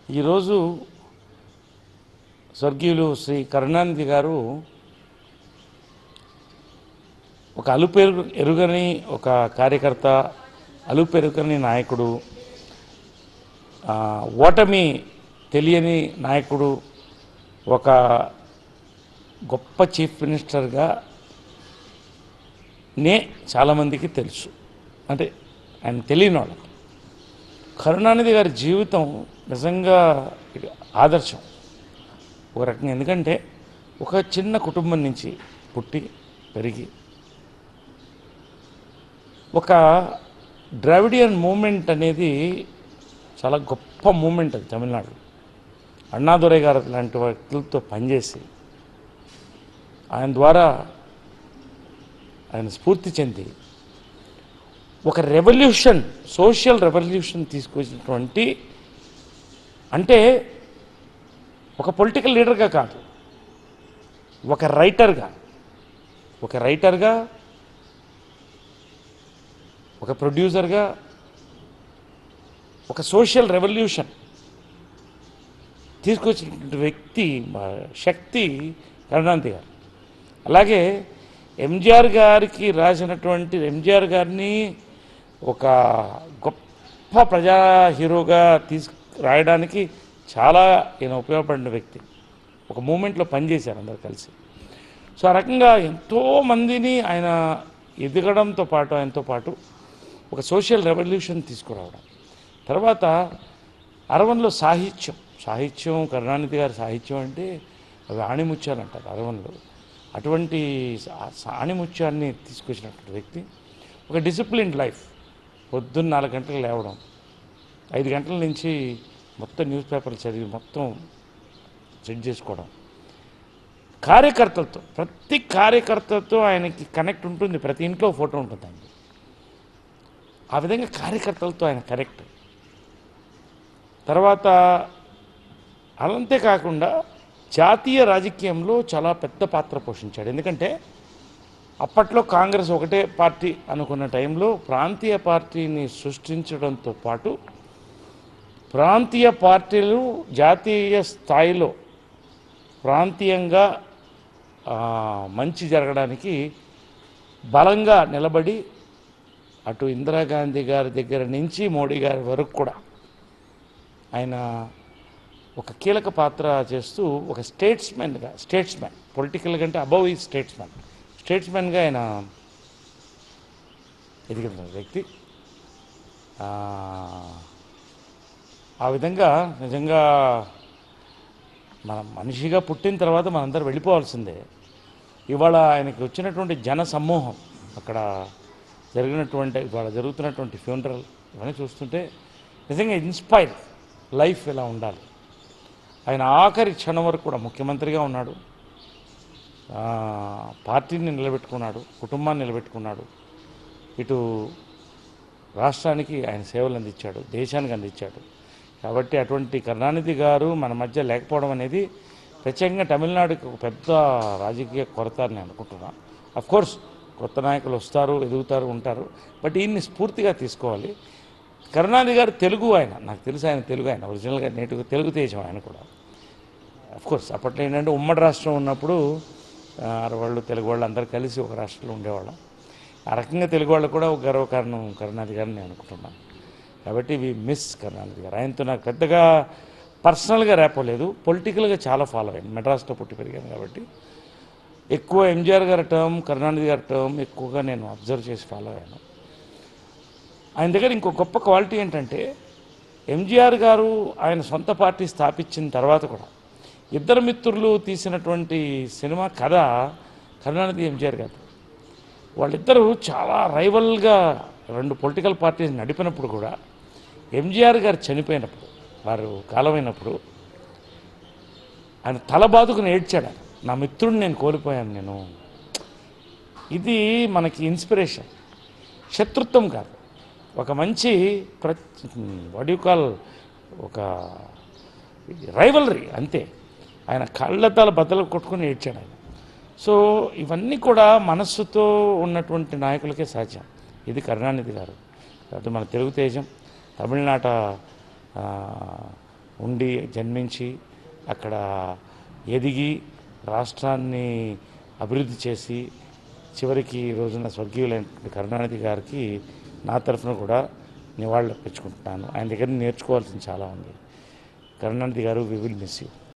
ఈరోజు స్వర్గీయులు శ్రీ కరుణానిధి గారు ఒక అలుపెరు ఎరుగని ఒక కార్యకర్త అలుపెరుగని నాయకుడు ఆ, ఓటమి తెలియని నాయకుడు ఒక గొప్ప చీఫ్ మినిస్టర్గా నే చాలామందికి తెలుసు అంటే ఆయన తెలియని వాళ్ళకి కరుణానిధి గారి జీవితం నిజంగా ఇది ఆదర్శం ఒక రకంగా ఎందుకంటే ఒక చిన్న కుటుంబం నుంచి పుట్టి పెరిగి ఒక ద్రావిడియన్ మూమెంట్ అనేది చాలా గొప్ప మూమెంట్ అది తమిళనాడు అన్నాదురై గారు లాంటి వ్యక్తులతో పనిచేసి ఆయన ద్వారా ఆయన స్ఫూర్తి చెంది ఒక రెవల్యూషన్ సోషల్ రెవల్యూషన్ తీసుకొచ్చినటువంటి అంటే ఒక పొలిటికల్ లీడర్గా కాదు ఒక రైటర్గా ఒక రైటర్గా ఒక ప్రొడ్యూసర్గా ఒక సోషల్ రెవల్యూషన్ తీసుకొచ్చినటువంటి వ్యక్తి మా శక్తి కరుణానిధి గారు అలాగే ఎంజిఆర్ గారికి రాసినటువంటి ఎంజిఆర్ గారిని ఒక గొప్ప ప్రజా హీరోగా తీసు రాయడానికి చాలా ఈయన ఉపయోగపడిన వ్యక్తి ఒక మూమెంట్లో పనిచేశారు అందరు కలిసి సో ఆ రకంగా ఎంతోమందిని ఆయన ఎదగడంతో పాటు ఆయనతో పాటు ఒక సోషల్ రెవల్యూషన్ తీసుకురావడం తర్వాత అరవన్లో సాహిత్యం సాహిత్యం కరుణానిధి గారి సాహిత్యం అంటే అవి ఆణిముత్యాలు అంటారు అరవన్లో అటువంటి సా- ఆణిముత్యాన్ని తీసుకొచ్చినటువంటి వ్యక్తి ఒక డిసిప్లిన్డ్ లైఫ్ పొద్దున్న నాలుగు గంటలకు లేవడం ఐదు గంటల నుంచి మొత్తం న్యూస్ పేపర్లు చదివి మొత్తం సెట్ చేసుకోవడం కార్యకర్తలతో ప్రతి కార్యకర్తతో ఆయనకి కనెక్ట్ ఉంటుంది ప్రతి ఇంట్లో ఫోటో ఉంటుంది ఆయనకి ఆ విధంగా కార్యకర్తలతో ఆయన కనెక్ట్ తర్వాత అలంతే కాకుండా జాతీయ రాజకీయంలో చాలా పెద్ద పాత్ర పోషించాడు ఎందుకంటే అప్పట్లో కాంగ్రెస్ ఒకటే పార్టీ అనుకున్న టైంలో ప్రాంతీయ పార్టీని సృష్టించడంతో పాటు ప్రాంతీయ పార్టీలు జాతీయ స్థాయిలో ప్రాంతీయంగా ఆ, మంచి జరగడానికి బలంగా నిలబడి అటు ఇందిరాగాంధీ గారి దగ్గర నుంచి మోడీ గారి వరకు కూడా ఆయన ఒక కీలక పాత్ర చేస్తూ ఒక స్టేట్స్మెన్గా స్టేట్స్మెన్ పొలిటికల్ కంటే అబౌవ్ ఈ స్టేట్స్మెన్ స్టేట్స్మెన్గా ఆయన ఎదిగిన వ్యక్తి ఆ, ఆ విధంగా నిజంగా మన మనిషిగా పుట్టిన తర్వాత మనందరూ వెళ్ళిపోవాల్సిందే ఇవాళ ఆయనకి వచ్చినటువంటి జన సమూహం అక్కడ జరిగినటువంటి ఇవాళ జరుగుతున్నటువంటి ఫ్యూనరల్ ఇవన్నీ చూస్తుంటే నిజంగా ఇన్స్పైర్ లైఫ్ ఇలా ఉండాలి ఆయన ఆఖరి క్షణం వరకు కూడా ముఖ్యమంత్రిగా ఉన్నాడు ఆ, పార్టీని నిలబెట్టుకున్నాడు కుటుంబాన్ని నిలబెట్టుకున్నాడు ఇటు రాష్ట్రానికి ఆయన సేవలు అందించాడు దేశానికి అందించాడు కాబట్టి అటువంటి కరుణానిధి గారు మన మధ్య లేకపోవడం అనేది ప్రత్యేకంగా తమిళనాడుకి ఒక పెద్ద రాజకీయ కొరత అని నేను అనుకుంటున్నాను అఫ్ కోర్స్ కొత్త నాయకులు వస్తారు ఎదుగుతారు ఉంటారు బట్ ఈయన్ని స్ఫూర్తిగా తీసుకోవాలి కరుణానిధి గారు తెలుగు ఆయన నాకు తెలుసు ఆయన తెలుగు ఆయన ఒరిజినల్గా నేటివ్ తెలుగు తేజం ఆయన కూడా అఫ్ కోర్స్ అప్పట్లో ఏంటంటే ఉమ్మడి రాష్ట్రం ఉన్నప్పుడు ఆ, ఆడవాళ్ళు తెలుగు వాళ్ళు అందరూ కలిసి ఒక రాష్ట్రంలో ఉండేవాళ్ళం ఆ రకంగా తెలుగు వాళ్ళు కూడా ఒక గర్వకారణం కరుణానిధి గారిని నేను అనుకుంటున్నాను కాబట్టి వి మిస్ కరుణానిధి గారు ఆయనతో నాకు పెద్దగా పర్సనల్గా రేపలేదు పొలిటికల్గా చాలా ఫాలో అయ్యాను మెడ్రాస్లో పుట్టి పెరిగాను కాబట్టి ఎక్కువ ఎంజిఆర్ గారి టర్మ్ కరుణానిధి గారి టర్మ్ ఎక్కువగా నేను అబ్జర్వ్ చేసి ఫాలో అయ్యాను ఆయన దగ్గర ఇంకో గొప్ప క్వాలిటీ ఏంటంటే ఎంజిఆర్ గారు ఆయన సొంత పార్టీ స్థాపించిన తర్వాత కూడా ఇద్దరు మిత్రులు తీసినటువంటి సినిమా కథ కరుణానిధి ఎంజిఆర్ గారు వాళ్ళిద్దరూ చాలా రైవల్గా రెండు పొలిటికల్ పార్టీస్ నడిపినప్పుడు కూడా ఎంజిఆర్ గారు చనిపోయినప్పుడు వారు కాలమైనప్పుడు ఆయన తల బాదుకుని ఏడ్చాడు ఆయన. నా మిత్రుడిని నేను కోల్పోయాను నేను ఇది మనకి ఇన్స్పిరేషన్ శత్రుత్వం కాదు ఒక మంచి వాట్ యు కాల్ ఒక రైవలరీ అంతే ఆయన కళ్ళతాల బద్దలు కొట్టుకుని ఏడ్చాడు ఆయన సో ఇవన్నీ కూడా మనస్సుతో ఉన్నటువంటి నాయకులకే సాధ్యం ఇది కరుణానిధి గారు కాబట్టి మన తెలుగు తేజం తమిళనాట ఆ, ఉండి జన్మించి అక్కడ ఎదిగి రాష్ట్రాన్ని అభివృద్ధి చేసి చివరికి ఈ రోజున స్వర్గీయులైన కరుణానిధి గారికి నా తరఫున కూడా నివాళులు అర్పించుకుంటున్నాను ఆయన దగ్గర నేర్చుకోవాల్సింది చాలా ఉంది కరుణానిధి గారు వి విల్ మిస్ యూ